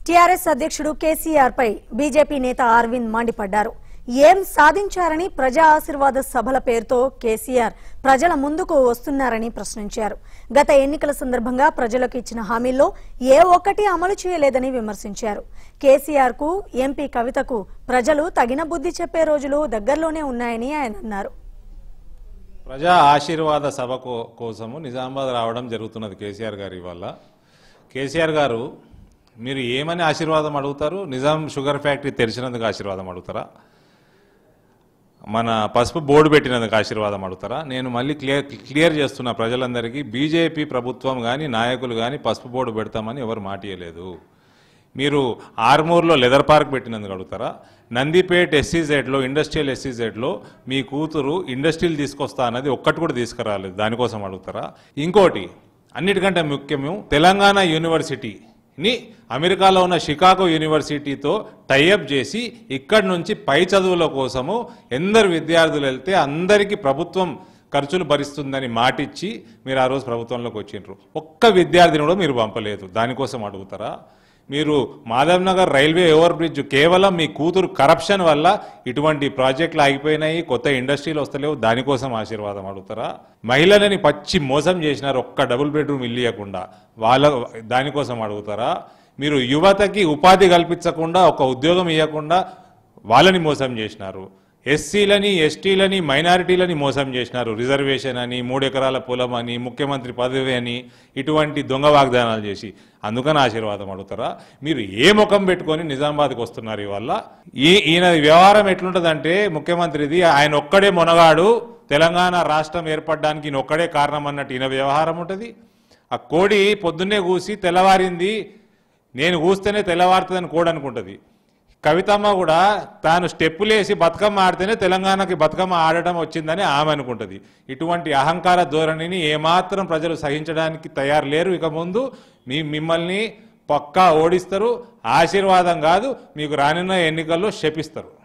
TRS అధ్యక్షుడు కేసీఆర్ పై BJP నేత అరవింద్ మండిపడ్డారు ఏం సాధించారని ప్రజా ఆశీర్వాద సభల పేరుతో కేసీఆర్ ప్రజల ముందుకు వస్తున్నారని ప్రశ్నించారు గత ఎన్నికల సందర్భంగా ప్రజలకు ఇచ్చిన హామీల్లో ఏ ఒక్కటి అమలు చేయలేదని విమర్శించారు కేసీఆర్ కు ఎంపీ కవితకు ప్రజలు తగిన బుద్ధి చెప్పే రోజులు దగ్గరలోనే ఉన్నాయని ఆయన అన్నారు ప్రజా ఆశీర్వాద సభ కో- కోసము నిజామాబాద్ రావడం జరుగుతున్నది కేసీఆర్ గారి వల్ల కేసీఆర్ గారు మీరు ఏమని ఆశీర్వాదం అడుగుతారు నిజాం షుగర్ ఫ్యాక్టరీ తెరిచినందుకు ఆశీర్వాదం అడుగుతారా మన పసుపు బోర్డు పెట్టినందుకు ఆశీర్వాదం అడుగుతారా నేను మళ్ళీ క్లియర్ క్లియర్ చేస్తున్న ప్రజలందరికీ బీజేపీ ప్రభుత్వం కానీ నాయకులు కానీ పసుపు బోర్డు పెడతామని ఎవరు మాటియలేదు మీరు ఆర్మూర్లో లెదర్ పార్క్ పెట్టినందుకు అడుగుతారా నందిపేట్ ఎస్సీజెడ్లో ఇండస్ట్రియల్ ఎస్సీజెడ్లో మీ కూతురు ఇండస్ట్రీలు తీసుకొస్తా అన్నది ఒక్కటి కూడా తీసుకురాలేదు దానికోసం అడుగుతారా ఇంకోటి అన్నిటికంటే ముఖ్యము తెలంగాణ యూనివర్సిటీని అమెరికాలో ఉన్న షికాగో యూనివర్సిటీతో టైఅప్ చేసి ఇక్కడి నుంచి పై చదువుల కోసము ఎందరు విద్యార్థులు వెళ్తే అందరికీ ప్రభుత్వం ఖర్చులు భరిస్తుందని మాటిచ్చి మీరు ఆ రోజు ప్రభుత్వంలోకి వచ్చిండ్రు ఒక్క విద్యార్థిని కూడా మీరు పంపలేదు దానికోసం అడుగుతారా మీరు Madhav Nagar railway over bridge కేవలం మీ కూతురు కరప్షన్ వల్ల ఇటువంటి ప్రాజెక్టులు ఆగిపోయినాయి కొత్త ఇండస్ట్రీలు వస్తలేవు దానికోసం ఆశీర్వాదం అడుగుతారా మహిళలని పచ్చి మోసం చేసినారు ఒక్క డబుల్ బెడ్రూమ్ ఇల్లు ఇవ్వకుండా వాళ్ళ దానికోసం అడుగుతారా మీరు యువతకి ఉపాధి కల్పించకుండా ఒక ఉద్యోగం ఇవ్వకుండా వాళ్ళని మోసం చేసినారు ఎస్సీలని ఎస్టీలని మైనారిటీలని మోసం చేసినారు రిజర్వేషన్ అని మూడు ఎకరాల పొలం అని ముఖ్యమంత్రి పదవి అని ఇటువంటి దొంగ వాగ్దానాలు చేసి అందుకని ఆశీర్వాదం అడుగుతారా మీరు ఏ ముఖం పెట్టుకొని నిజామాబాద్కి వస్తున్నారు ఇవల్ల ఈ ఈయన వ్యవహారం ఎట్లుంటుందంటే ముఖ్యమంత్రిది ఆయన ఒక్కడే మొనగాడు తెలంగాణ రాష్ట్రం ఏర్పడడానికి ఈయన ఒక్కడే కారణం అన్నట్టు ఈయన వ్యవహారం ఉంటుంది ఆ కోడి పొద్దున్నే కూసి తెల్లవారింది నేను కూస్తేనే తెల్లవారుతుందని కోడి అనుకుంటుంది కవితమ్మ కూడా తాను స్టెప్పులేసి బతుకమ్మ ఆడితేనే తెలంగాణకి బతుకమ్మ ఆడటం వచ్చిందని ఆమె అనుకుంటుంది ఇటువంటి అహంకార ధోరణిని ఏమాత్రం ప్రజలు సహించడానికి తయారు లేరు ఇక ముందు మీ మిమ్మల్ని పక్కా ఓడిస్తారు ఆశీర్వాదం కాదు మీకు రానున్న ఎన్నికల్లో శపిస్తారు